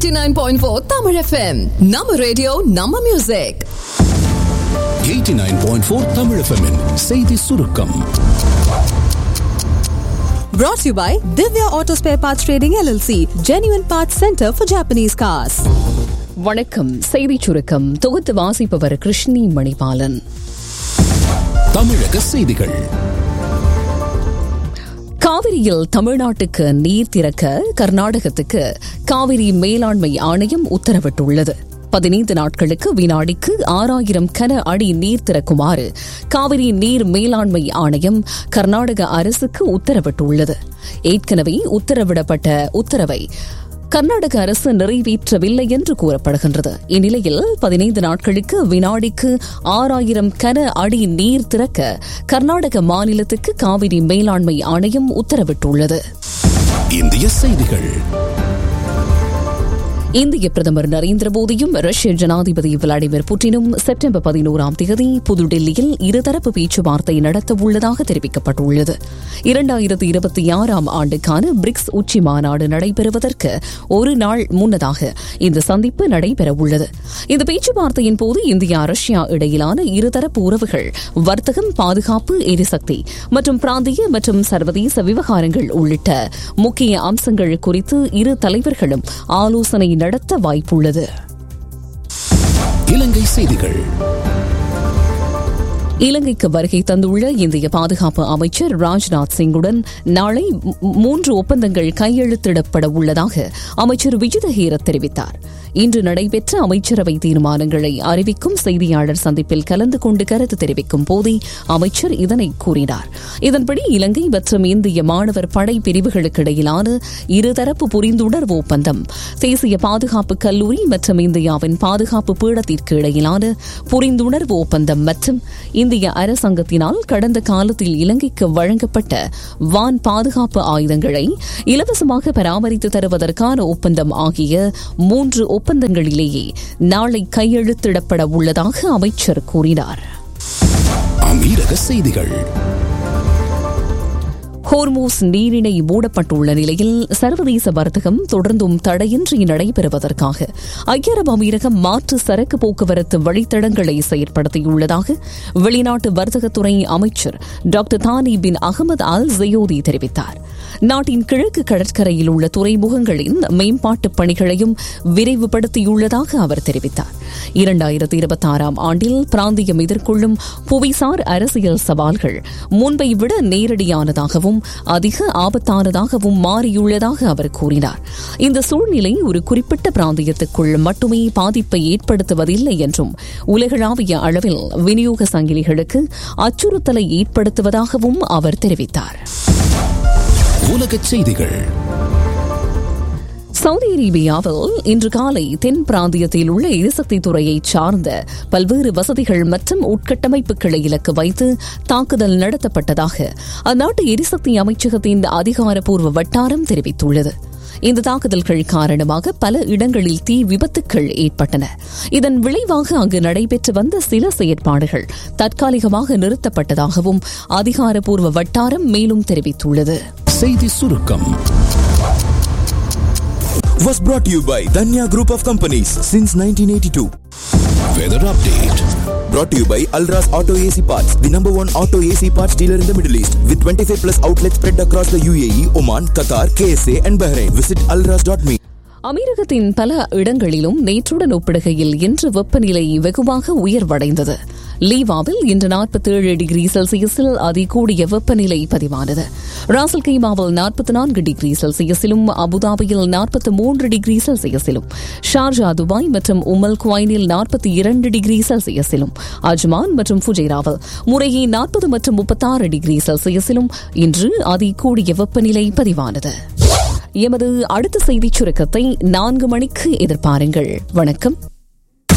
89.4 Tamil FM. நம்ம radio நம்ம music 89.4 Tamil FM -இன் செய்தி சுருக்கம் Brought to you by Divya Auto Spare Parts Trading LLC, Genuine Parts Center for Japanese Cars. வணக்கம் செய்திச் சுருக்கம் தொகுத்து வாசிப்பவர் கிருஷ்ணி மணிபாலன் தமிழக செய்திகள் காவிரியில் தமிழ்நாட்டுக்கு நீர் திறக்க கர்நாடகத்துக்கு காவிரி மேலாண்மை ஆணையம் உத்தரவிட்டுள்ளது பதினைந்து நாட்களுக்கு வினாடிக்கு ஆறாயிரம் கன அடி நீர் திறக்குமாறு காவிரி நீர் மேலாண்மை ஆணையம் கர்நாடக அரசுக்கு உத்தரவிட்டுள்ளது ஏற்கனவே உத்தரவிடப்பட்ட உத்தரவை கர்நாடக அரசு நிறைவேற்றவில்லை என்று கூறப்படுகின்றது இந்நிலையில் பதினைந்து நாட்களுக்கு வினாடிக்கு ஆறாயிரம் கன அடி நீர் திறக்க கர்நாடக மாநிலத்துக்கு காவிரி மேலாண்மை ஆணையம் உத்தரவிட்டுள்ளது இந்திய செய்திகள் இந்திய பிரதமர் நரேந்திர மோடியும் ரஷ்ய ஜனாதிபதி விளாடிமிர் புட்டினும் செப்டம்பர் பதினோராம் தேதி புதுடில்லியில் இருதரப்பு பேச்சுவார்த்தை நடத்த உள்ளதாக தெரிவிக்கப்பட்டுள்ளது இரண்டாயிரத்தி இருபத்தி ஆறாம் ஆண்டுக்கான பிரிக்ஸ் உச்சி மாநாடு நடைபெறுவதற்கு ஒரு நாள் முன்னதாக இந்த சந்திப்பு நடைபெறவுள்ளது இந்த பேச்சுவார்த்தையின் போது இந்தியா ரஷ்யா இடையிலான இருதரப்பு உறவுகள் வர்த்தகம் பாதுகாப்பு எரிசக்தி மற்றும் பிராந்திய மற்றும் சர்வதேச விவகாரங்கள் உள்ளிட்ட முக்கிய அம்சங்கள் குறித்து இரு தலைவர்களும் ஆலோசனை நடத்த வாய்ப்புள்ளது இலங்கை செய்திகள் இலங்கைக்கு வருகை தந்துள்ள இந்திய பாதுகாப்பு அமைச்சர் ராஜ்நாத் சிங்குடன் நாளை மூன்று ஒப்பந்தங்கள் கையெழுத்திடப்பட உள்ளதாக அமைச்சர் விஜிதஹீரத் தெரிவித்தார் இன்று நடைபெற்ற அமைச்சரவை தீர்மானங்களை அறிவிக்கும் செய்தியாளர் சந்திப்பில் கலந்து கொண்டு கருத்து தெரிவிக்கும் போதே அமைச்சர் இதனை கூறினார் இதன்படி இலங்கை மற்றும் இந்திய மாணவர் படை பிரிவுகளுக்கு இடையிலான இருதரப்பு புரிந்துணர்வு ஒப்பந்தம் தேசிய பாதுகாப்பு கல்லூரி மற்றும் இந்தியாவின் பாதுகாப்பு பீடத்திற்கு இடையிலான புரிந்துணர்வு ஒப்பந்தம் மற்றும் இந்திய அரசாங்கத்தினால் கடந்த காலத்தில் இலங்கைக்கு வழங்கப்பட்ட வான் பாதுகாப்பு ஆயுதங்களை இலவசமாக பராமரித்து தருவதற்கான ஒப்பந்தம் ஆகிய மூன்று ஒப்பந்தங்களிலேயே நாளை கையெழுத்திடப்பட உள்ளதாக அமைச்சர் கூறினார் அமீரக செய்திகள் ஹோர்மூஸ் நீரிணை மூடப்பட்டுள்ள நிலையில் சர்வதேச வர்த்தகம் தொடர்ந்தும் தடையின்றி நடைபெறுவதற்காக ஐக்கிய அரபு அமீரகம் மாற்று சரக்கு போக்குவரத்து வழித்தடங்களை செயற்படுத்தியுள்ளதாக வெளிநாட்டு வர்த்தகத்துறை அமைச்சர் டாக்டர் தானி பின் அகமது அல் ஜயோதி தெரிவித்தார் நாட்டின் கிழக்கு கடற்கரையில் உள்ள துறைமுகங்களின் மேம்பாட்டுப் பணிகளையும் விரைவுபடுத்தியுள்ளதாக அவர் தெரிவித்தார் இரண்டாயிரத்தி இருபத்தி ஆறாம் ஆண்டில் பிராந்தியம் எதிர்கொள்ளும் புவிசார் அரசியல் சவால்கள் முன்பை விட நேரடியானதாகவும் அதிக ஆபத்தானதாகவும் மாறியுள்ளதாக அவர் கூறினார் இந்த சூழ்நிலை ஒரு குறிப்பிட்ட பிராந்தியத்துக்குள் மட்டுமே பாதிப்பை ஏற்படுத்துவதில்லை என்றும் உலகளாவிய அளவில் விநியோக சங்கிலிகளுக்கு அச்சுறுத்தலை ஏற்படுத்துவதாகவும் அவர் தெரிவித்தார் உலகச் செய்திகள் சவுதி அரேபியாவில் இன்று காலை தென் பிராந்தியத்தில் உள்ள எரிசக்தி துறையை சார்ந்த பல்வேறு வசதிகள் மற்றும் உட்கட்டமைப்புகளை இலக்கு வைத்து தாக்குதல் நடத்தப்பட்டதாக அந்நாட்டு எரிசக்தி அமைச்சகத்தின் அதிகாரப்பூர்வ வட்டாரம் தெரிவித்துள்ளது இந்த தாக்குதல்கள் காரணமாக பல இடங்களில் தீ விபத்துக்கள் ஏற்பட்டன இதன் விளைவாக அங்கு நடைபெற்று வந்த சில செயற்பாடுகள் தற்காலிகமாக நிறுத்தப்பட்டதாகவும் அதிகாரப்பூர்வ வட்டாரம் மேலும் தெரிவித்துள்ளது செய்தி சுருக்கம் was brought to you by Danya Group of Companies since 1982. Weather update Brought to you by Alras Auto AC Parts, the number one auto AC parts dealer in the Middle East, with 25 plus outlets spread across the UAE, Oman, Qatar, KSA, and Bahrain. Visit alras.me. அமீரகத்தின் பல இடங்களிலும் நேற்றுடன் ஒப்பிடுகையில் இன்று வெப்பநிலை வெகுவாக உயர்வடைந்தது லீவாவில் இன்று நாற்பத்தேழு டிகிரி செல்சியஸில் அதிகூடிய வெப்பநிலை பதிவானது ராசல் கைமாவில் நாற்பத்தி நான்கு டிகிரி செல்சியஸிலும் அபுதாபியில் நாற்பத்தி மூன்று டிகிரி செல்சியஸிலும் ஷார்ஜா துபாய் மற்றும் உமல் குவைனில் நாற்பத்தி இரண்டு டிகிரி செல்சியஸிலும் அஜ்மான் மற்றும் ஃபுஜைராவில் முறையே நாற்பது மற்றும் முப்பத்தாறு டிகிரி செல்சியஸிலும் இன்று அதிகூடிய வெப்பநிலை பதிவானது எமது அடுத்த செய்திச் சுருக்கத்தை நான்கு மணிக்கு எதிர்பாருங்கள் வணக்கம்